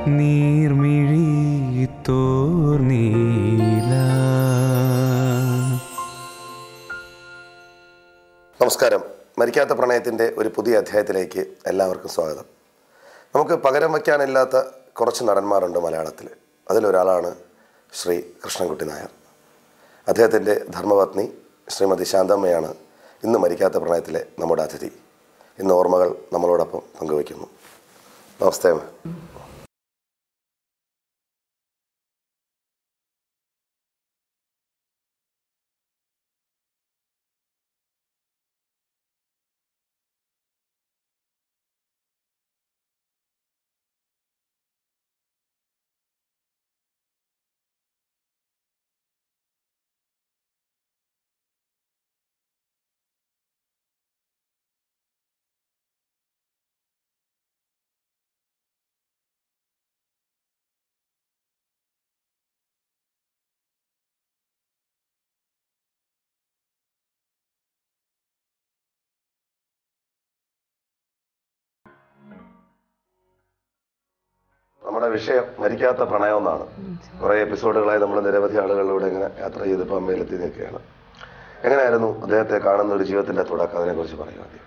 നീർമിഴി തോർന്നീല നമസ്കാരം മരിക്കാത്ത പ്രണയത്തിൻ്റെ ഒരു പുതിയ അധ്യായത്തിലേക്ക് എല്ലാവർക്കും സ്വാഗതം നമുക്ക് പകരം വയ്ക്കാനില്ലാത്ത കുറച്ച് നടന്മാരുണ്ട് മലയാളത്തിൽ അതിലൊരാളാണ് ശ്രീ കൃഷ്ണൻകുട്ടി നായർ അദ്ദേഹത്തിൻ്റെ ധർമ്മപത്നി ശ്രീമതി ശാന്തമ്മയാണ് ഇന്ന് മരിക്കാത്ത പ്രണയത്തിലെ നമ്മുടെ അതിഥി ഇന്ന് ഓർമ്മകൾ നമ്മളോടൊപ്പം പങ്കുവയ്ക്കുന്നു നമസ്തേ അമ്മ. നമ്മുടെ വിഷയം മരിക്കാത്ത പ്രണയം എന്നാണ് കുറേ എപ്പിസോഡുകളായി നമ്മൾ നിരവധി ആളുകളിലൂടെ ഇങ്ങനെ യാത്ര ചെയ്തപ്പോൾ അമ്മയിലെത്തി നിൽക്കുകയാണ് എങ്ങനെയായിരുന്നു അദ്ദേഹത്തെ കാണുന്ന ഒരു ജീവിതത്തിന്റെ തുടക്കം അതിനെക്കുറിച്ച് പറയുക ആദ്യം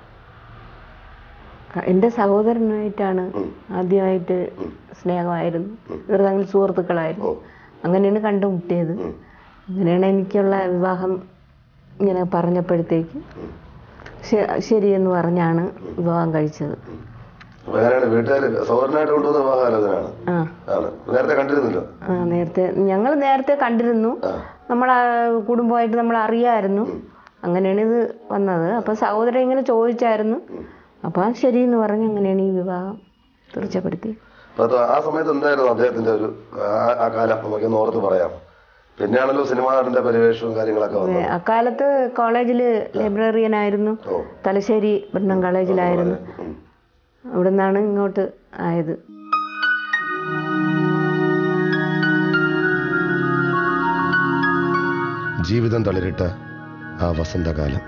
എൻ്റെ സഹോദരനായിട്ടാണ് ആദ്യമായിട്ട് സ്നേഹമായിരുന്നു ഇവർ തമ്മിൽ സുഹൃത്തുക്കളായിരുന്നു അങ്ങനെയാണ് കണ്ടുമുട്ടിയത് അങ്ങനെയാണ് എനിക്കുള്ള വിവാഹം ഇങ്ങനെ പറഞ്ഞപ്പോഴത്തേക്ക് ശ- ശരിയെന്ന് പറഞ്ഞാണ് വിവാഹം കഴിച്ചത് അപ്പൊ എങ്ങനെയാണ് വീട്ടുകാർ സൗകര്യനായിട്ട് കൊണ്ടുവന്ന വിവാഹാലോചനയാണ് ആ ആണ് നേരത്തെ കണ്ടിരുന്നല്ലോ ആ നേരത്തെ ഞങ്ങൾ നേരത്തെ കണ്ടിരുന്നു നമ്മളെ കുടുംബമായിട്ട് നമ്മൾ അറിയായിരുന്നു അങ്ങനെയാണ് ഇത് വന്നത് അപ്പം സഹോദരൻ ഇങ്ങനെ ചോദിച്ചായിരുന്നു അപ്പം ശരിയെന്ന് പറഞ്ഞ് അങ്ങനെയാണ് ഈ വിവാഹം തീർച്ചപ്പെടുത്തി അപ്പൊ അത് ആ സമയത്ത് എന്തായിരുന്നു അദ്ദേഹത്തിന്റെ ഒരു ആ- ആ കാലം നമുക്കൊന്ന് ഓർത്ത് പറയാം പിന്നെയാണല്ലോ സിനിമാ നടന്റെ പരിവേഷവും കാര്യങ്ങളൊക്കെ വന്നത് അക്കാലത്ത് കോളേജിൽ ലൈബ്രറിയൻ ആയിരുന്നു ഓ തലശ്ശേരി ബ്രണ്ണം കോളേജിലായിരുന്നു ഉം. അവിടെ നിന്നാണ് ഇങ്ങോട്ട് ആയത് ജീവിതം തളിരിട്ട ആ വസന്തകാലം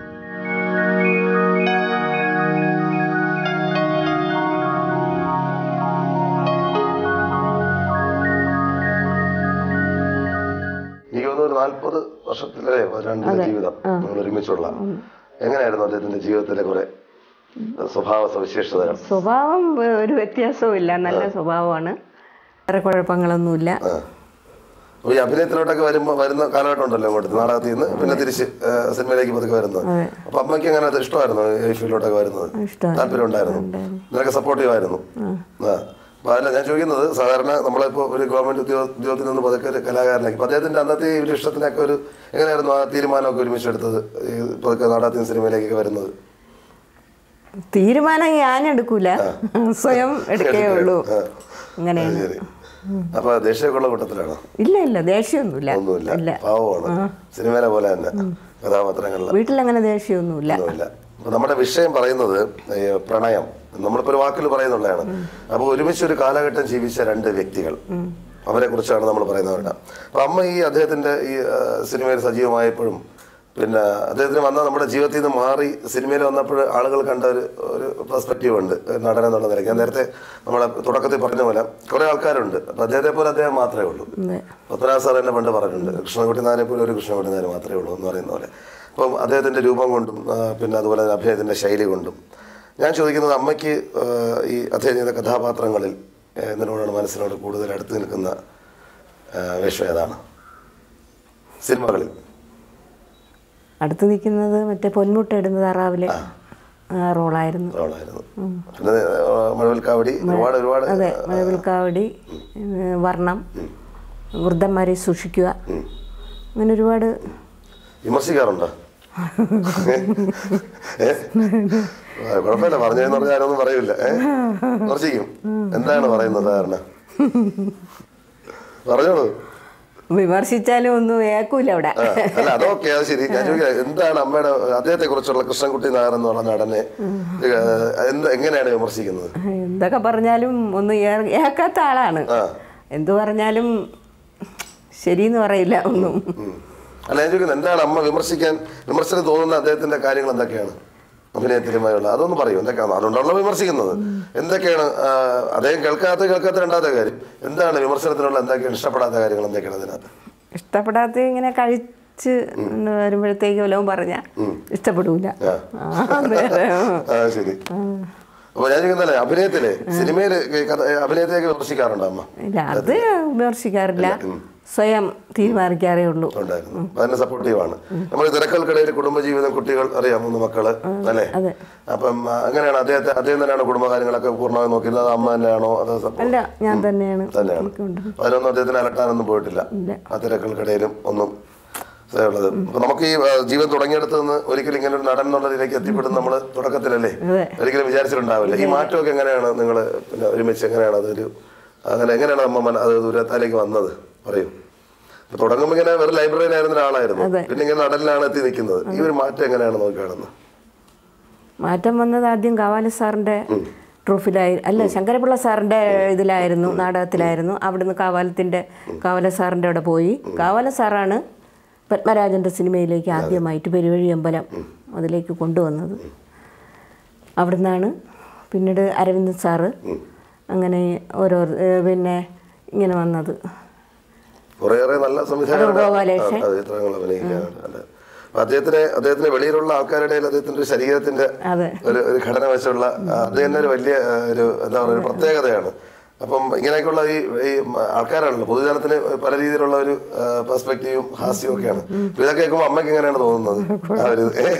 എനിക്ക് തോന്നുന്നു ഒരു നാല്പത് വർഷത്തിലെ രണ്ട് ജീവിതം നമ്മൾ ഒരുമിച്ചുള്ള എങ്ങനെയായിരുന്നു അദ്ദേഹത്തിന്റെ ജീവിതത്തിലെ കുറെ സ്വഭാവ സവിശേഷതകൾ സ്വഭാവം ഏ, ഒരു വ്യത്യാസവും ഇല്ല നല്ല സ്വഭാവമാണ് വേറെ കുഴപ്പങ്ങളൊന്നുമില്ല ആ. അപ്പൊ ഈ അഭിനയത്തിലോട്ടൊക്കെ വരുമ്പോ വരുന്ന കാലഘട്ടം ഉണ്ടല്ലോ അങ്ങോട്ട് നാടകത്തിൽ നിന്ന് പിന്നെ തിരിച്ച് ആ, സിനിമയിലേക്ക് പതുക്കെ വരുന്നത് അപ്പൊ അമ്മയ്ക്ക് അങ്ങനെ അത് ഇഷ്ടമായിരുന്നു ഈ ഫീൽഡിലോട്ടൊക്കെ വരുന്നത് ഇഷ്ടമായിരുന്നു. താല്പര്യം ഉണ്ടായിരുന്നു നിനക്ക് സപ്പോർട്ടീവ് ആയിരുന്നു ആ അപ്പൊ അതല്ല ഞാൻ ചോദിക്കുന്നത് സാധാരണ നമ്മളിപ്പോ ഒരു ഗവൺമെന്റ് ഉദ്യോഗ ഉദ്യോഗത്തിൽ നിന്ന് പതുക്കെ ഒരു കലാകാരനാക്കി അപ്പൊ അദ്ദേഹത്തിന്റെ അന്നത്തെ ഈ ഒരു ഇഷ്ടത്തിനൊക്കെ ഒരു എങ്ങനെയായിരുന്നു ആ തീരുമാനമൊക്കെ ഒരുമിച്ച് എടുത്തത് ഈ പതുക്കെ നാടകത്തിൽ നിന്ന് സിനിമയിലേക്ക് വരുന്നത് തീരുമാനം ഞാൻ എടുക്കൂല സ്വയം എടുക്കേ ഉള്ളൂ ആ. അങ്ങനെയാണ് ശരി അപ്പൊ ദേഷ്യമൊക്കെയുള്ള കൂട്ടത്തിലാണോ ഇല്ല ഇല്ല ദേഷ്യമൊന്നുമില്ല ഒന്നുമില്ല ഇല്ല പാവമാണ് സിനിമയിലെ പോലെ തന്നെ കഥാപാത്രങ്ങളിൽ വീട്ടിലങ്ങനെ ദേഷ്യമൊന്നുമില്ല ഒന്നുമില്ല അപ്പൊ നമ്മുടെ വിഷയം പറയുന്നത് ഈ പ്രണയം നമ്മളിപ്പോ ഒരു വാക്കിൽ പറയുന്നുള്ളതാണ് അപ്പൊ ഒരുമിച്ച് ഒരു കാലഘട്ടം ജീവിച്ച രണ്ട് വ്യക്തികൾ അവരെ കുറിച്ചാണ് നമ്മൾ പറയുന്നത് അപ്പൊ അമ്മ ഈ അദ്ദേഹത്തിന്റെ ഈ ആ, സിനിമയിൽ സജീവമായപ്പോഴും പിന്നെ അദ്ദേഹത്തിന് വന്ന നമ്മുടെ ജീവിതത്തിൽ നിന്ന് മാറി സിനിമയിൽ വന്നപ്പോൾ ആളുകൾ കണ്ട ഒരു ഒരു പെർസ്പെക്റ്റീവ് ഉണ്ട് ഒരു നടൻ എന്നുള്ള നിലയ്ക്ക് ഞാൻ നേരത്തെ നമ്മളെ തുടക്കത്തിൽ പറഞ്ഞ പോലെ കുറെ ആൾക്കാരുണ്ട് അപ്പൊ അദ്ദേഹത്തെ പോലെ അദ്ദേഹം മാത്രമേ ഉള്ളൂ അതെ. പത്മനാഭ സാർ എന്നെ പണ്ട് പറഞ്ഞിട്ടുണ്ട് കൃഷ്ണൻകുട്ടി നായരെ പോലെ ഒരു കൃഷ്ണൻകുട്ടി നായർ മാത്രമേ ഉള്ളൂ എന്ന് പറയുന്ന പോലെ അപ്പം അദ്ദേഹത്തിൻ്റെ രൂപം കൊണ്ടും ആ, പിന്നെ അതുപോലെ തന്നെ അഭിനയത്തിൻ്റെ ശൈലി കൊണ്ടും ഞാൻ ചോദിക്കുന്നത് അമ്മയ്ക്ക് ആ, ഈ അദ്ദേഹം ചെയ്ത കഥാപാത്രങ്ങളിൽ ആ, എന്തിനോടാണ് മനസ്സിനോട് കൂടുതൽ അടുത്ത് നിൽക്കുന്ന ആ, വേഷം ഏതാണ് സിനിമകളിൽ അടുത്ത് നിൽക്കുന്നത് മറ്റേ പൊന്മുട്ട ഇടുന്ന താറാവിലെ ആ റോളായിരുന്നു റോളായിരുന്നു പിന്നെ ആ, മഴവിൽക്കാവടി ഒരുപാട് ഒരുപാട് അതെ മഴവിൽക്കാവടി ഏ, വർണ്ണം വൃദ്ധന്മാരെ സൂക്ഷിക്കുക അങ്ങനെ ഒരുപാട് വിമർശിക്കാറുണ്ടോ ഏ? ആ, കുഴപ്പമില്ല പറഞ്ഞതെന്ന് പറഞ്ഞാൽ ഞാനൊന്നും പറയൂല ഏ വിമർശിക്കും എന്താണ് പറയുന്നത് സാധാരണ പറഞ്ഞോളൂ വിമർശിച്ചാലും ഒന്നും ഏക്കൂല അവിടെ ആ, അല്ല അതൊക്കെ അത് ശരി ഞാൻ ചോദിക്കാം എന്താണ് അമ്മയുടെ അദ്ദേഹത്തെ കുറിച്ചുള്ള കൃഷ്ണൻകുട്ടി നായർ എന്നുള്ള നടനെ ഏ, എന്ത് എങ്ങനെയാണ് വിമർശിക്കുന്നത് എന്തൊക്കെ പറഞ്ഞാലും ഒന്നും ഏ- ഏക്കാത്ത ആളാണ് ആ എന്തു പറഞ്ഞാലും ശരിയെന്ന് പറയില്ല ഒന്നും ഉം. അല്ല ഞാൻ ചോദിക്കുന്നത് എന്താണ് അമ്മ വിമർശിക്കാൻ വിമർശനം തോന്നുന്ന അദ്ദേഹത്തിന്റെ കാര്യങ്ങൾ എന്തൊക്കെയാണ് അഭിനയത്തിലുമായുള്ള അതൊന്ന് പറയൂ എന്തൊക്കെയാണ് അതുകൊണ്ടാണല്ലോ വിമർശിക്കുന്നത് എന്തൊക്കെയാണ് ആ, അദ്ദേഹം കേൾക്കാത്ത കേൾക്കാത്ത രണ്ടാമത്തെ കാര്യം എന്താണ് വിമർശനത്തിനുള്ള എന്തൊക്കെയാണ് ഇഷ്ടപ്പെടാത്ത കാര്യങ്ങൾ എന്തൊക്കെയാണ് അതിനകത്ത് ഇഷ്ടപ്പെടാത്ത ഇങ്ങനെ കഴിച്ച് വരുമ്പോഴത്തേക്ക് വല്ലതും പറഞ്ഞാൽ ഇഷ്ടപ്പെടൂല ആ. ആ, നേരെ, ആ. ആ ശരി അപ്പൊ ഞാൻ ചോദിക്കുന്നല്ലേ അഭിനയത്തില് സിനിമയില് കഥ അഭിനയത്തിലേക്ക് വിമർശിക്കാറുണ്ടോ അമ്മ ഇല്ല അത് വിമർശിക്കാറില്ല സ്വയം തീരുമാനിക്കാറേ ഉള്ളൂ ഉണ്ടായിരുന്നു അതിന് സപ്പോർട്ടീവാണ് നമ്മൾ ഈ തിരക്കൽക്കിടയിൽ കുടുംബജീവിതം കുട്ടികൾ അറിയാം മൂന്ന് മക്കള് അല്ലേ അതെ. അപ്പം ആ, അങ്ങനെയാണ് അദ്ദേഹത്തെ അദ്ദേഹം തന്നെയാണ് കുടുംബകാര്യങ്ങളൊക്കെ പൂർണ്ണമായി നോക്കിയിരുന്നത് അത് അമ്മ തന്നെയാണോ അതോ support- അല്ല ഞാൻ തന്നെയാണ് തന്നെയാണ് നോക്കിക്കൊണ്ട് അതിനൊന്നും അദ്ദേഹത്തിന് അലട്ടാനൊന്നും പോയിട്ടില്ല ഇല്ല. ആ തിരക്കൽക്കിടയിലും ഒന്നും ഉള്ളത് അപ്പൊ നമുക്ക് ഈ ആ, ജീവിതം തുടങ്ങിയെടുത്ത് നിന്ന് ഒരിക്കലും ഇങ്ങനെ ഒരു നടൻ എന്നുള്ള രീതിയിലേക്ക് എത്തിപ്പെടുന്ന നമ്മൾ തുടക്കത്തിലല്ലേ അതെ. ഒരിക്കലും വിചാരിച്ചിട്ടുണ്ടാവില്ല ഈ മാറ്റമൊക്കെ എങ്ങനെയാണ് നിങ്ങൾ പിന്നെ ഒരുമിച്ച് എങ്ങനെയാണ് അതൊരു അങ്ങനെ എങ്ങനെയാണ് അമ്മ മന- അത് ദൂരത്താലേക്ക് വന്നത് പറയൂ ഇപ്പൊ തുടങ്ങുമ്പോൾ ഇങ്ങനെ വെറും ലൈബ്രറിയിലായിരുന്ന ഒരാളായിരുന്നു അതെ. പിന്നെ ഇങ്ങനെ നടനിലാണ് എത്തി നിൽക്കുന്നത് ഈ ഒരു മാറ്റം എങ്ങനെയാണ് നോക്കി കാണുന്നത് മാറ്റം വന്നത് ആദ്യം കാവാല സാറിൻ്റെ ട്രൂഫിലായി അല്ല ശങ്കരപിള്ള സാറിൻ്റെ ഇതിലായിരുന്നു നാടകത്തിലായിരുന്നു അവിടുന്ന് കാവാലത്തിൻ്റെ കാവല സാറിൻ്റെ അവിടെ പോയി കാവല സാറാണ് പത്മരാജൻ്റെ സിനിമയിലേക്ക് ആദ്യമായിട്ട് പെരുവഴി അമ്പലം അതിലേക്ക് കൊണ്ടുവന്നത് അവിടുന്നാണ് പിന്നീട് അരവിന്ദൻ സാറ് അങ്ങനെ ഓരോ ഏഹ് പിന്നെ ഇങ്ങനെ വന്നത് കുറേയേറെ നല്ല സംവിധായകരുടെ ഗോപാലേഷൻ. ആ, അതെ, ചിത്രങ്ങൾ അഭിനയിക്കാനുണ്ട് അതെ. അപ്പൊ അദ്ദേഹത്തിന് അദ്ദേഹത്തിന് വെളിയിലുള്ള ആൾക്കാരുടെ ഇടയിൽ അദ്ദേഹത്തിന്റെ ഒരു ശരീരത്തിന്റെ അതെ ഒരു ഒരു ഘടന വെച്ചുള്ള ആ, അത് തന്നെ ഒരു വലിയ ആ, ഒരു എന്താ പറയുക ഒരു പ്രത്യേകതയാണ് അപ്പം ഇങ്ങനെയൊക്കെയുള്ള ഈ ഈ ആൾക്കാരാണല്ലോ പൊതുജനത്തിന് പല രീതിയിലുള്ള ഒരു പെർസ്പെക്റ്റീവും ഹാസ്യവും ഒക്കെയാണ് അപ്പൊ ഇതൊക്കെ കേൾക്കുമ്പോൾ അമ്മയ്ക്ക് എങ്ങനെയാണ് തോന്നുന്നത് ആ ഒരു ഏ?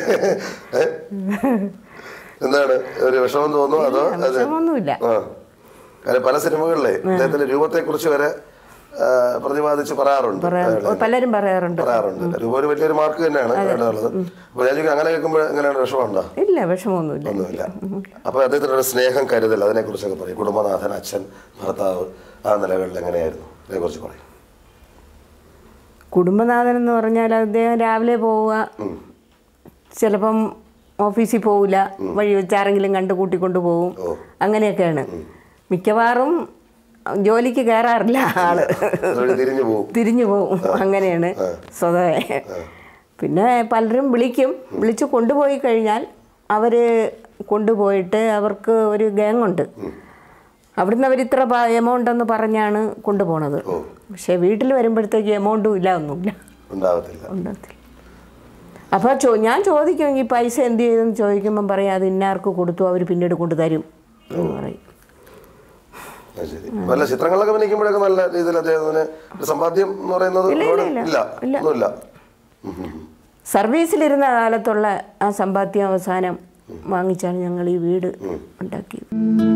എന്താണ് ഒരു വിഷമം തോന്നുന്നു അതോ അത് വിഷമമൊന്നുമില്ല ആ കാരണം പല സിനിമകളിലെ അദ്ദേഹത്തിന്റെ രൂപത്തെ കുറിച്ച് വരെ ആ, പ്രതിപാദിച്ച് പറയാറുണ്ട് പറയാ പലരും പറയാറുണ്ട് പറയാറുണ്ട് രൂപ ഒരു വലിയൊരു മാർക്ക് തന്നെയാണ് വേണ്ടതുള്ളത് അപ്പൊ ഞാൻ ചോദിക്കും അങ്ങനെ കേൾക്കുമ്പോൾ എങ്ങനെയാണ് വിഷമമുണ്ടോ ഇല്ല വിഷമമൊന്നുമില്ല ഒന്നുമില്ല അപ്പൊ അദ്ദേഹത്തിന്റെ ഒരു സ്നേഹം കരുതൽ അതിനെ കുറിച്ചൊക്കെ പറയും കുടുംബനാഥൻ അച്ഛൻ ഭർത്താവ് ആ നിലകളിൽ എങ്ങനെയായിരുന്നു അതിനെ കുറിച്ച് പറയും കുടുംബനാഥൻ എന്ന് പറഞ്ഞാൽ അദ്ദേഹം രാവിലെ പോവുക ചിലപ്പം ഓഫീസിൽ പോവില്ല വഴി വെച്ച് ആരെങ്കിലും കണ്ട് കൂട്ടിക്കൊണ്ട് പോവും ഓ. അങ്ങനെയൊക്കെയാണ് മിക്കവാറും ജോലിക്ക് കയറാറില്ല ആള് അതുവഴി തിരിഞ്ഞു പോകും തിരിഞ്ഞു പോവും അങ്ങനെയാണ് സ്വതവേ പിന്നെ പലരും വിളിക്കും വിളിച്ച് കൊണ്ടുപോയി കഴിഞ്ഞാൽ അവർ കൊണ്ടുപോയിട്ട് അവർക്ക് ഒരു ഗ്യാങ്ങുണ്ട് അവിടുന്ന് അവർ ഇത്ര എമൗണ്ട് എന്ന് പറഞ്ഞാണ് കൊണ്ടുപോണത് പക്ഷേ വീട്ടിൽ വരുമ്പോഴത്തേക്ക് എമൗണ്ടും ഇല്ല ഒന്നുമില്ല ഉണ്ടാവത്തില്ല ഉണ്ടാകത്തില്ല അപ്പോൾ ചോ ഞാൻ ചോദിക്കും ഈ പൈസ എന്ത് ചെയ്തെന്ന് ചോദിക്കുമ്പം പറയും അത് ഇന്നാർക്ക് കൊടുത്തു അവർ പിന്നീട് കൊണ്ട് തരും എന്ന് പറയും അത് ശരി നല്ല ചിത്രങ്ങളൊക്കെ അഭിനയിക്കുമ്പോഴൊക്കെ നല്ല രീതിയിൽ അദ്ദേഹത്തിന് ഒരു സമ്പാദ്യം എന്ന് പറയുന്നത് ഒരുപാട് ഇല്ല. ഇല്ല ഇല്ല. ഒന്നുമില്ല ഉം, ഉം, ഉം. സർവീസിലിരുന്ന കാലത്തുള്ള ആ സമ്പാദ്യം അവസാനം വാങ്ങിച്ചാണ് ഞങ്ങൾ ഈ വീട് ഉണ്ടാക്കിയത്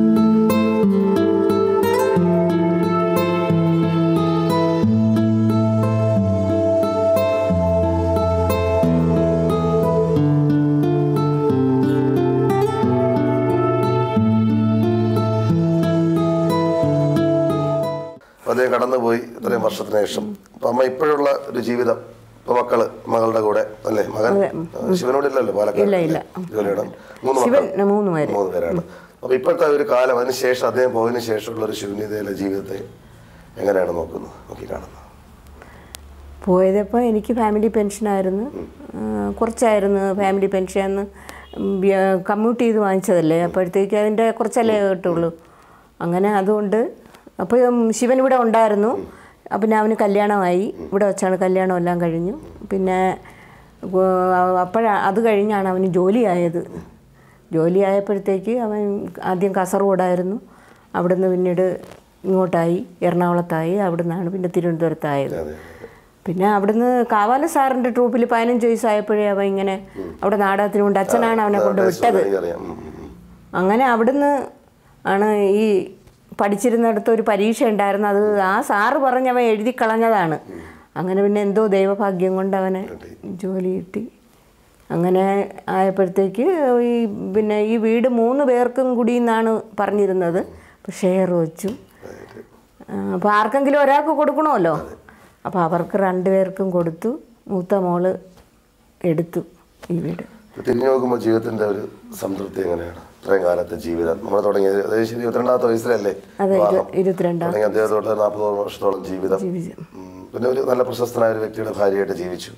അപ്പൊ അദ്ദേഹം കടന്നുപോയി ഇത്രയും വർഷത്തിന് ശേഷം അപ്പൊ അമ്മ ഇപ്പോഴുള്ള ഒരു ജീവിതം ഇപ്പൊ മക്കള് മകളുടെ കൂടെ അല്ലേ മകൻ ശിവനോടില്ലല്ലോ പാലക്കാട് ഇല്ല, ഇല്ല. ജോലിയുടെ മൂന്ന് ശിവൻ മക്കൾ മൂന്ന് പേര് മൂന്ന് പേരാണ് അപ്പൊ ഇപ്പോഴത്തെ ഒരു കാലം അതിന് ശേഷം അദ്ദേഹം പോയതിനു ശേഷമുള്ള ഒരു ശൂന്യതയിലെ ജീവിതത്തെ എങ്ങനെയാണ് നോക്കുന്നത് നോക്കി കാണുന്നത് പോയതപ്പോൾ എനിക്ക് ഫാമിലി പെൻഷനായിരുന്നു ആ, കുറച്ചായിരുന്നു ഫാമിലി പെൻഷൻ അന്ന് കമ്മ്യൂട്ട് ചെയ്ത് വാങ്ങിച്ചതല്ലേ അപ്പോഴത്തേക്ക് അതിൻ്റെ കുറച്ചല്ലേ കിട്ടുള്ളൂ അങ്ങനെ അതുകൊണ്ട് അപ്പോൾ ശിവൻ ഇവിടെ ഉണ്ടായിരുന്നു പിന്നെ അവന് കല്യാണമായി ഇവിടെ വെച്ചാണ് കല്യാണം എല്ലാം കഴിഞ്ഞു പിന്നെ അപ്പോഴാ അത് കഴിഞ്ഞാണ് അവന് ജോലിയായത് ജോലിയായപ്പോഴത്തേക്ക് അവൻ ആദ്യം കാസർഗോഡായിരുന്നു അവിടുന്ന് പിന്നീട് ഇങ്ങോട്ടായി എറണാകുളത്തായി അവിടുന്നാണ് പിന്നെ തിരുവനന്തപുരത്തായത് അതെ പിന്നെ അവിടുന്ന് കാവാല സാറിൻ്റെ ട്രൂപ്പിൽ പതിനഞ്ച് വയസ്സായപ്പോഴേ അവൻ ഇങ്ങനെ അവിടെ നാടകത്തിന് കൊണ്ട് അച്ഛനാണ് അവനെ കൊണ്ട് വിട്ടത് എനിക്കറിയാം ഉം, ഉം, ഉം. അങ്ങനെ അവിടുന്ന് ആണ് ഈ പഠിച്ചിരുന്നിടത്ത് ഒരു പരീക്ഷ ഉണ്ടായിരുന്നു അത് ആ സാറ് പറഞ്ഞവൻ എഴുതി കളഞ്ഞതാണ് അങ്ങനെ പിന്നെ എന്തോ ദൈവഭാഗ്യം കൊണ്ട് അവന് ജോലി കിട്ടി അങ്ങനെ ആയപ്പോഴത്തേക്ക് ഈ പിന്നെ ഈ വീട് മൂന്ന് പേർക്കും കൂടി എന്നാണ് പറഞ്ഞിരുന്നത് അപ്പോൾ ഷെയർ വെച്ചു അപ്പോൾ ആർക്കെങ്കിലും ഒരാൾക്ക് കൊടുക്കണമല്ലോ അപ്പോൾ അവർക്ക് രണ്ടുപേർക്കും കൊടുത്തു മൂത്ത മോള് എടുത്തു ഈ വീട് തിരിഞ്ഞു നോക്കുമ്പോൾ ജീവിതത്തിന്റെ ഒരു സംതൃപ്തി എങ്ങനെയാണ് ഇത്രയും കാലത്തെ ജീവിതം നമ്മൾ തുടങ്ങിയത് ഏകദേശം ഇരുപത്തിരണ്ടാമത്തെ വയസ്സിലല്ലേ അതെ ഇരു- വിവാഹം? ഇരുപത്തിരണ്ടാം തുടങ്ങി അദ്ദേഹത്തോട്ട് നാൽപ്പത് വർഷത്തോളം ജീവിതം ജീവിതം ഉം, പിന്നെ ഒരു നല്ല പ്രശസ്തനായ ഒരു വ്യക്തിയുടെ ഭാര്യയായിട്ട് ജീവിച്ചു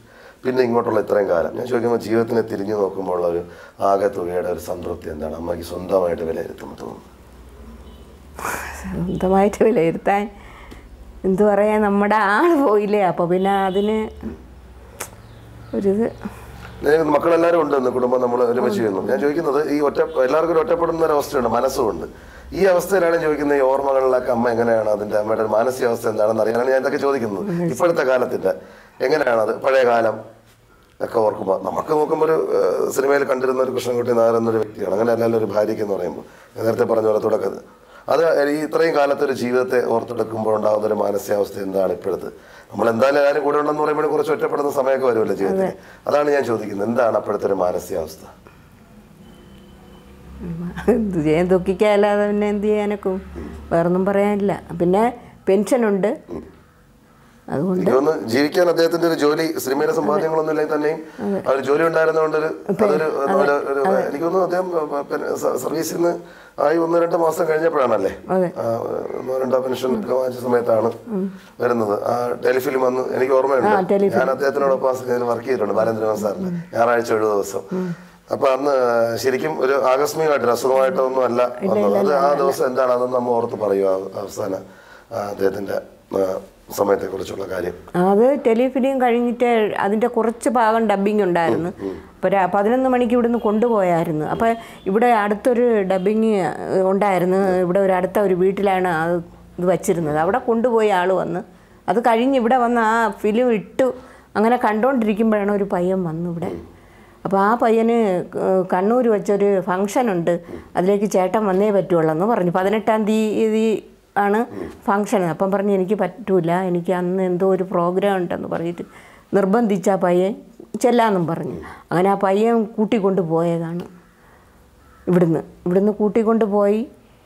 പിന്നെ ഇങ്ങോട്ടുള്ള ഇത്രയും കാലം ഞാൻ ചോദിക്കുമ്പോൾ ജീവിതത്തിനെ തിരിഞ്ഞു നോക്കുമ്പോൾ ഉള്ള ഒരു ആകെ തുകയുടെ ഒരു സംതൃപ്തി എന്താണ് അമ്മയ്ക്ക് സ്വന്തമായിട്ട് വിലയിരുത്തുമ്പോൾ തോന്നുന്നു സ്വന്തമായിട്ട് വിലയിരുത്താൻ എന്തു പറയാ നമ്മുടെ ആൾ പോയില്ലേ അപ്പോൾ പിന്നെ അതിന് ഒരിത് ഞാൻ മക്കളെല്ലാവരും ഉണ്ട് ഇന്ന് കുടുംബം നമ്മൾ ഒരുമിച്ച് ചെയ്യുന്നു ഞാൻ ചോദിക്കുന്നത് ഈ ഒറ്റ എല്ലാവർക്കും ഒരു ഒറ്റപ്പെടുന്ന ഒരു അവസ്ഥയുണ്ട് മനസ്സുമുണ്ട് ഈ അവസ്ഥയിലാണ് ചോദിക്കുന്നത് ഈ ഓർമ്മകളിലൊക്കെ അമ്മ എങ്ങനെയാണ് അതിന്റെ അമ്മയുടെ ഒരു മാനസികാവസ്ഥ എന്താണെന്ന് അറിയാനാണ് ഞാൻ ഇതൊക്കെ ചോദിക്കുന്നത് ഇപ്പോഴത്തെ കാലത്തിന്റെ എങ്ങനെയാണ് അത് പഴയ കാലം ഒക്കെ ഓർക്കുമ്പോൾ നമുക്ക് നോക്കുമ്പോൾ ഒരു ഏഹ്, സിനിമയിൽ കണ്ടിരുന്ന ഒരു കൃഷ്ണൻകുട്ടി നായർ എന്നൊരു വ്യക്തിയാണ് അങ്ങനെ അല്ലല്ലോ ഒരു ഭാര്യയ്ക്ക് എന്ന് പറയുമ്പോൾ ഞാൻ നേരത്തെ പറഞ്ഞ പോലെ തുടക്കത്തിൽ അത് ഈ ഇത്രയും കാലത്തെ ഒരു ജീവിതത്തെ ഓർത്തെടുക്കുമ്പോൾ ഉണ്ടാകുന്ന ഒരു മാനസികാവസ്ഥ എന്താണ് ഇപ്പോഴത്തെ നമ്മൾ എന്തായാലും എല്ലാവരും കൂടെ ഉണ്ടെന്ന് പറയുമ്പോൾ കുറച്ച് ഒറ്റപ്പെടുന്ന സമയമൊക്കെ വരുമല്ലോ ജീവിതത്തിൽ അതാണ് ഞാൻ ചോദിക്കുന്നത് എന്താണ് അപ്പോഴത്തെ ഒരു മാനസികാവസ്ഥ എന്ത് ചെയ്യാൻ ദുഃഖിക്കാല്ലാതെ പിന്നെ എന്ത് ചെയ്യാനൊക്കും വേറൊന്നും പറയാനില്ല പിന്നെ പെൻഷനുണ്ട് അതുകൊണ്ട് എനിക്ക് തോന്നുന്നു ജീവിക്കാൻ അദ്ദേഹത്തിന്റെ ഒരു ജോലി സിനിമയിലെ സമ്പാദ്യങ്ങളൊന്നും ഇല്ലെങ്കിൽ തന്നെയും ആ ഒരു ജോലി ഉണ്ടായിരുന്നതുകൊണ്ട് ഒരു അതൊരു ഒരു- ഒരു എനിക്ക് തോന്നുന്നു അദ്ദേഹം പിന്നെ സ- സർവീസിൽ നിന്ന് ആയി ഒന്ന് രണ്ട് മാസം കഴിഞ്ഞപ്പോഴാണല്ലേ അതെ. ആ, ഒന്നോ രണ്ടോ പെൻഷൻ ഒക്കെ വാങ്ങിച്ച സമയത്താണ് വരുന്നത് ആ ടെലിഫിലിം വന്ന് എനിക്ക് ഓർമ്മയുണ്ട് ഞാൻ അദ്ദേഹത്തിനോടൊപ്പം ആ സിനിമയിൽ വർക്ക് ചെയ്തിട്ടുണ്ട് ബാലേന്ദ്രനാഥ് സാറിന് ഞായറാഴ്ച ഒരു ദിവസം അപ്പൊ അന്ന് ശരിക്കും ഒരു ആകസ്മികമായിട്ട് അസുഖമായിട്ടോ ഒന്നും അല്ല വന്നത് അത് ആ ദിവസം എന്താണ് അതെന്ന് നമ്മൾ ഓർത്ത് പറയുക അവസാന ആ, അദ്ദേഹത്തിന്റെ സമയത്തെ കുറിച്ചുള്ള കാര്യം അത് ടെലിഫിലിം കഴിഞ്ഞിട്ട് അതിൻ്റെ കുറച്ച് ഭാഗം ഡബ്ബിംഗ് ഉണ്ടായിരുന്നു അപ്പോൾ ഒരു പതിനൊന്ന് മണിക്ക് ഇവിടുന്ന് കൊണ്ടുപോയായിരുന്നു അപ്പോൾ ഇവിടെ അടുത്തൊരു ഡബ്ബിങ് ഉണ്ടായിരുന്നു ഇവിടെ ഒരു അടുത്ത ഒരു വീട്ടിലാണ് അത് ഇത് വച്ചിരുന്നത് അവിടെ കൊണ്ടുപോയി ആൾ വന്ന് അത് കഴിഞ്ഞ് ഇവിടെ വന്ന് ആ ഫിലിം ഇട്ടു അങ്ങനെ കണ്ടുകൊണ്ടിരിക്കുമ്പോഴാണ് ഒരു പയ്യൻ വന്നു ഇവിടെ അപ്പോൾ ആ പയ്യന് ക- കണ്ണൂർ വെച്ചൊരു ഫംഗ്ഷൻ ഉണ്ട് അതിലേക്ക് ചേട്ടൻ വന്നേ പറ്റുള്ളൂ എന്ന് പറഞ്ഞു പതിനെട്ടാം തീയതി ആണ് ഫംഗ്ഷൻ അപ്പം പറഞ്ഞു എനിക്ക് പറ്റൂല എനിക്ക് അന്ന് എന്തോ ഒരു പ്രോഗ്രാം ഉണ്ടെന്ന് പറഞ്ഞിട്ട് നിർബന്ധിച്ച ആ പയ്യൻ ചെല്ലാന്നും പറഞ്ഞു അങ്ങനെ ആ പയ്യൻ കൂട്ടിക്കൊണ്ട് പോയതാണ് ഇവിടുന്ന് ഇവിടുന്ന് കൂട്ടിക്കൊണ്ട് പോയി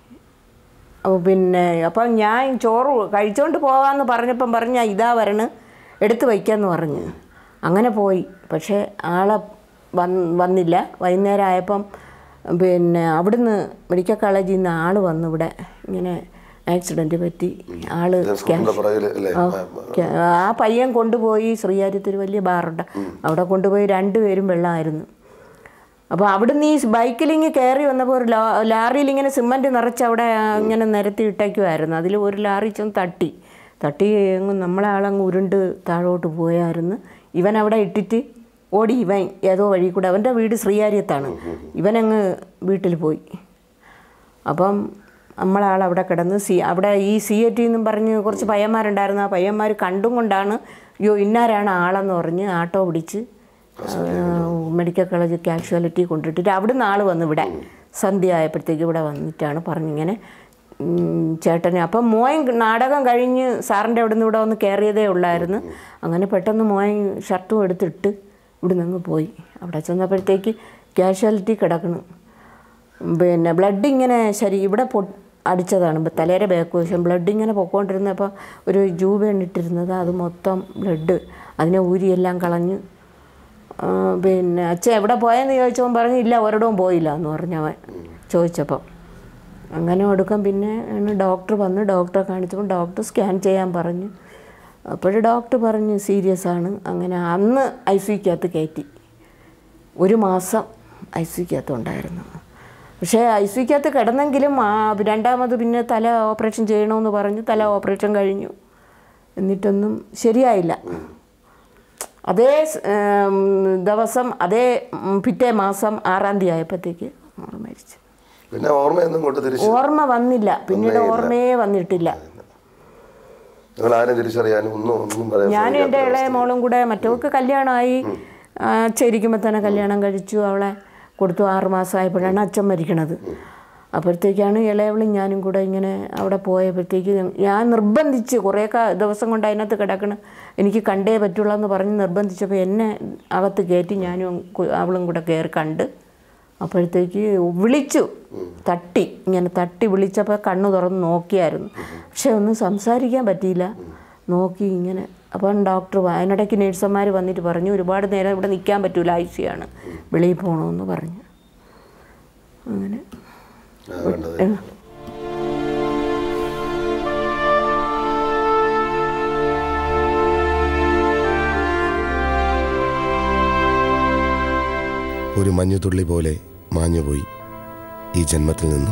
അപ്പോൾ പിന്നെ അപ്പം ഞാൻ ചോറ് കഴിച്ചുകൊണ്ട് പോകാമെന്ന് പറഞ്ഞപ്പം പറഞ്ഞ ഇതാ വരണ് എടുത്ത് വയ്ക്കാമെന്ന് പറഞ്ഞു അങ്ങനെ പോയി പക്ഷേ ആളെ വന്ന് വന്നില്ല വൈകുന്നേരം ആയപ്പം പിന്നെ അവിടുന്ന് മെഡിക്കൽ കോളേജിൽ നിന്ന് ആൾ വന്നു ഇവിടെ ഇങ്ങനെ ആക്സിഡൻറ്റ് പറ്റി ആള് സ്കൂളിന്റെ പുറകില് അല്ലേ ക്യാ- ആ പയ്യൻ കൊണ്ടുപോയി ശ്രീകാര്യത്തിൽ വലിയ ബാറുണ്ട് അവിടെ കൊണ്ടുപോയി രണ്ടുപേരും വെള്ളമായിരുന്നു അപ്പോൾ അവിടുന്ന് ഈ ബൈക്കിലിങ്ങ് കയറി വന്നപ്പോൾ ഒരു ലാ- ലാറിയിൽ ഇങ്ങനെ സിമൻറ്റ് നിറച്ച് അവിടെ ഇങ്ങനെ നിരത്തി ഇട്ടേക്കുമായിരുന്നു അതിൽ ഒരു ലാറി ചെന്ന് തട്ടി തട്ടി അങ്ങ് നമ്മളെ ആളങ്ങ് ഉരുണ്ട് താഴോട്ട് പോയായിരുന്നു ഇവൻ അവിടെ ഇട്ടിട്ട് ഓടി ഇവൻ ഏതോ വഴി കൂടെ അവൻ്റെ വീട് ശ്രീകാര്യത്താണ് ഇവനങ്ങ് വീട്ടിൽ പോയി അപ്പം നമ്മളാൾ അവിടെ കിടന്ന് സി അവിടെ ഈ സി എ ടി എന്നും പറഞ്ഞ് കുറച്ച് പയ്യന്മാരുണ്ടായിരുന്നു ആ പയ്യന്മാർ കണ്ടും കൊണ്ടാണ് അയ്യോ ഇന്നാരാണ് ആളെന്ന് പറഞ്ഞ് ആട്ടോ പിടിച്ച് മെഡിക്കൽ കോളേജ് കാഷ്വാലിറ്റി കൊണ്ടിട്ടിട്ട് അവിടുന്ന് ആൾ വന്നു ഇവിടെ സന്ധ്യ ആയപ്പോഴത്തേക്ക് ഇവിടെ വന്നിട്ടാണ് പറഞ്ഞിങ്ങനെ ഉം, ചേട്ടന് അപ്പം മോയൻ നാടകം കഴിഞ്ഞ് സാറിൻ്റെ അവിടെ നിന്ന് ഇവിടെ വന്ന് കയറിയതേ ഉള്ളായിരുന്നു അങ്ങനെ പെട്ടെന്ന് മോയൻ ഷർട്ടും എടുത്തിട്ട് ഇവിടുന്ന് അങ്ങ് പോയി അവിടെ ചെന്നപ്പോഴത്തേക്ക് കാഷ്വാലിറ്റി കിടക്കണം പിന്നെ ബ്ലഡ് ഇങ്ങനെ ശരി ഇവിടെ പൊ അടിച്ചതാണ് ഇപ്പം തലേരെ ബാക്ക് വശം ബ്ലഡ് ഇങ്ങനെ പൊക്കോണ്ടിരുന്നപ്പോൾ ഒരു ജൂബയാണ് ഇട്ടിരുന്നത് അത് മൊത്തം ബ്ലഡ് അതിനെ ഊരിയെല്ലാം കളഞ്ഞ് ആ, പിന്നെ അച്ഛൻ എവിടെ പോയെന്ന് ചോദിച്ചവൻ പറഞ്ഞു ഇല്ല ഒരിടവും പോയില്ല എന്ന് പറഞ്ഞവൻ ചോദിച്ചപ്പം അങ്ങനെ ഒടുക്കം പിന്നെ ആണ് ഡോക്ടർ വന്ന് ഡോക്ടറെ കാണിച്ചപ്പോൾ ഡോക്ടർ സ്കാൻ ചെയ്യാൻ പറഞ്ഞു അപ്പോൾ ഡോക്ടർ പറഞ്ഞു സീരിയസ് ആണ് അങ്ങനെ അന്ന് ഐ സിക്കകത്ത് കയറ്റി ഒരു മാസം ഐ സിക്കകത്ത് ഉണ്ടായിരുന്നു പക്ഷേ ഐ സിക്കകത്ത് കിടന്നെങ്കിലും ആ രണ്ടാമത് പിന്നെ തല ഓപ്പറേഷൻ ചെയ്യണമെന്ന് പറഞ്ഞു തല ഓപ്പറേഷൻ കഴിഞ്ഞു എന്നിട്ടൊന്നും ശരിയായില്ല അതേ സ്- ഏം, ദിവസം അതേ ഉം, പിറ്റേ മാസം ആറാം തീയതി ആയപ്പോഴത്തേക്ക് ആൾ മരിച്ചു പിന്നെ ഓർമ്മയൊന്നും കൊണ്ട് തിരിച്ചു ഓർമ്മ വന്നില്ല പിന്നീട് ഓർമ്മയെ വന്നിട്ടില്ല നിങ്ങൾ ആരും തിരിച്ചറിയാനും ഒന്നും ഒന്നും പറയാൻ ഞാനും എൻ്റെ ഇളയ മോളും കൂടെ മറ്റവൾക്ക് കല്യാണമായി അച്ഛരിക്കുമ്പോൾ തന്നെ കല്യാണം കഴിച്ചു അവളെ കൊടുത്തു ആറ് മാസമായപ്പോഴാണ് അച്ഛൻ മരിക്കണത് അപ്പോഴത്തേക്കാണ് ഇളയവളും ഞാനും കൂടെ ഇങ്ങനെ അവിടെ പോയപ്പോഴത്തേക്ക് ഞാൻ നിർബന്ധിച്ച് കുറേ കാ- ദിവസം കൊണ്ട് അതിനകത്ത് കിടക്കണം എനിക്ക് കണ്ടേ പറ്റുള്ളൂ എന്ന് പറഞ്ഞ് നിർബന്ധിച്ചപ്പോൾ എന്നെ അകത്ത് കയറ്റി ഞാനും കു- അവളും കൂടെ കയറി കണ്ട് അപ്പോഴത്തേക്ക് വിളിച്ചു തട്ടി ഇങ്ങനെ തട്ടി വിളിച്ചപ്പോൾ കണ്ണ് തുറന്ന് നോക്കിയായിരുന്നു പക്ഷെ ഒന്നും സംസാരിക്കാൻ പറ്റിയില്ല നോക്കി ഇങ്ങനെ അപ്പം ഡോക്ടർ വ- അതിനിടയ്ക്ക് നേഴ്സുമാർ വന്നിട്ട് പറഞ്ഞു ഒരുപാട് നേരം ഇവിടെ നിൽക്കാൻ പറ്റൂല ആഴ്ചയാണ് വെളിയിൽ പോകണമെന്ന് പറഞ്ഞു അങ്ങനെ ആ, വേണ്ടത് ഒരു മഞ്ഞുതുള്ളി പോലെ മാഞ്ഞുപോയി ഈ ജന്മത്തിൽ നിന്നും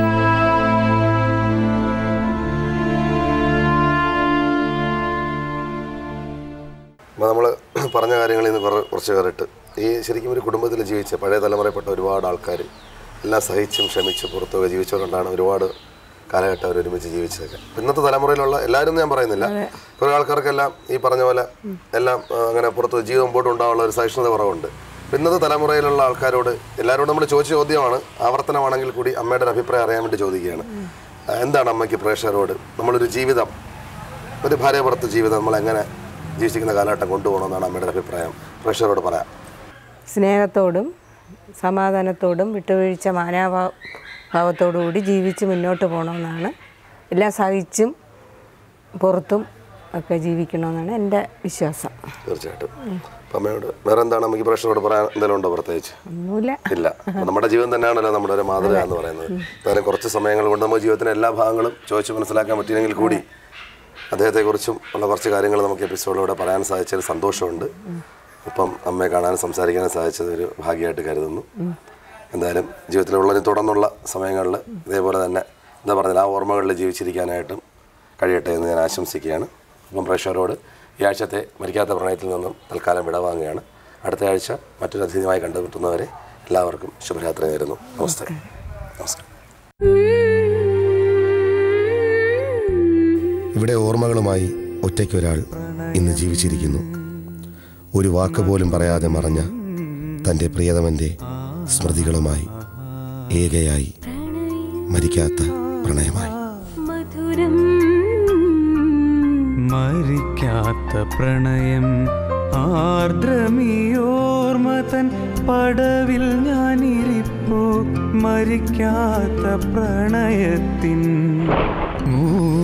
അപ്പോൾ നമ്മൾ പറഞ്ഞ കാര്യങ്ങളിൽ നിന്ന് കുറേ കുറച്ച് കയറിട്ട് ഈ ശരിക്കും ഒരു കുടുംബത്തിൽ ജീവിച്ച പഴയ തലമുറയിൽപ്പെട്ട ഒരുപാട് ആൾക്കാർ എല്ലാം സഹിച്ചും ക്ഷമിച്ചും പുറത്തൊക്കെ ജീവിച്ചവരുകൊണ്ടാണ് ഒരുപാട് കാലഘട്ടം അവർ ഒരുമിച്ച് ജീവിച്ചതൊക്കെ ഇന്നത്തെ തലമുറയിലുള്ള എല്ലാവരും ഞാൻ പറയുന്നില്ല കുറേ ആൾക്കാർക്കെല്ലാം ഈ പറഞ്ഞ പോലെ എല്ലാം ആ, അങ്ങനെ പുറത്ത് ജീവിതം മുമ്പോട്ട് ഉണ്ടാവാനുള്ള ഒരു സഹിഷ്ണുത കുറവുണ്ട് അപ്പോൾ ഇന്നത്തെ തലമുറയിലുള്ള ആൾക്കാരോട് എല്ലാവരോടും നമ്മൾ ചോദിച്ച ചോദ്യമാണ് ആവർത്തനമാണെങ്കിൽ കൂടി അമ്മയുടെ ഒരു അഭിപ്രായം അറിയാൻ വേണ്ടി ചോദിക്കുകയാണ് ആ, എന്താണ് അമ്മയ്ക്ക് പ്രേക്ഷകരോട് നമ്മളൊരു ജീവിതം ഒരു ഭാര്യ പുറത്ത് ജീവിതം നമ്മൾ എങ്ങനെ ജീവിച്ചിരിക്കുന്ന കാലഘട്ടം കൊണ്ടുപോകണമെന്നാണ് അമ്മയുടെ ഒരു അഭിപ്രായം പ്രേക്ഷകരോട് പറയാം സ്നേഹത്തോടും സമാധാനത്തോടും വിട്ടുവീഴ്ച മാനാഭാ ഭാവത്തോടു കൂടി ജീവിച്ച് മുന്നോട്ട് പോകണമെന്നാണ് എല്ലാം സഹിച്ചും പുറത്തും ഒക്കെ ജീവിക്കണമെന്നാണ് എൻ്റെ വിശ്വാസം തീർച്ചയായിട്ടും അപ്പം അമ്മയോട് വേറെ എന്താണ് അമ്മയ്ക്ക് പ്രേക്ഷകരോട് പറയാൻ എന്തെങ്കിലും ഉണ്ടോ പ്രത്യേകിച്ച് ഒന്നുമില്ല ഇല്ല അപ്പൊ നമ്മുടെ ജീവിതം തന്നെയാണല്ലോ നമ്മുടെ ഒരു മാതൃക എന്ന് പറയുന്നത് എന്തായാലും കുറച്ച് സമയങ്ങൾ കൊണ്ട് നമ്മുടെ ജീവിതത്തിന്റെ എല്ലാ ഭാഗങ്ങളും ചോദിച്ച് മനസ്സിലാക്കാൻ പറ്റിയില്ലെങ്കിൽ കൂടി അദ്ദേഹത്തെക്കുറിച്ചും ഉള്ള കുറച്ച് കാര്യങ്ങൾ നമുക്ക് എപ്പിസോഡിലൂടെ പറയാൻ സാധിച്ചതിൽ സന്തോഷമുണ്ട് ഒപ്പം അമ്മയെ കാണാനും സംസാരിക്കാനും സാധിച്ചത് ഒരു ഭാഗ്യമായിട്ട് കരുതുന്നു എന്തായാലും ജീവിതത്തിലുള്ള ഇനി തുടർന്നുള്ള സമയങ്ങളിൽ ഇതേപോലെ തന്നെ എന്താ പറഞ്ഞാൽ ആ ഓർമ്മകളിൽ ജീവിച്ചിരിക്കാനായിട്ടും കഴിയട്ടെ എന്ന് ഞാൻ ആശംസിക്കുകയാണ് അപ്പം പ്രേക്ഷകരോട് ഈ ആഴ്ചത്തെ മരിക്കാത്ത പ്രണയത്തിൽ നിന്നും തൽക്കാലം വിടവാങ്ങുകയാണ് അടുത്ത ആഴ്ച മറ്റൊരു അതിഥിയുമായി കണ്ടുമുട്ടുന്നവരെ എല്ലാവർക്കും ശുഭരാത്രി നേരുന്നു നമസ്തേ നമസ്കാരം ഇവിടെ ഓർമ്മകളുമായി ഒറ്റയ്ക്കൊരാൾ ഇന്ന് ജീവിച്ചിരിക്കുന്നു ഒരു വാക്ക് പോലും പറയാതെ മറഞ്ഞ തൻ്റെ പ്രിയതമൻ്റെ സ്മൃതികളുമായി ഏകയായി മരിക്കാത്ത പ്രണയമായി മധുരം മരിക്കാത്ത പ്രണയം ആർദ്രമിയോർമതൻ പടവിൽ ഞാനിരിപ്പോ മരിക്കാത്ത പ്രണയത്തിൻ മൂ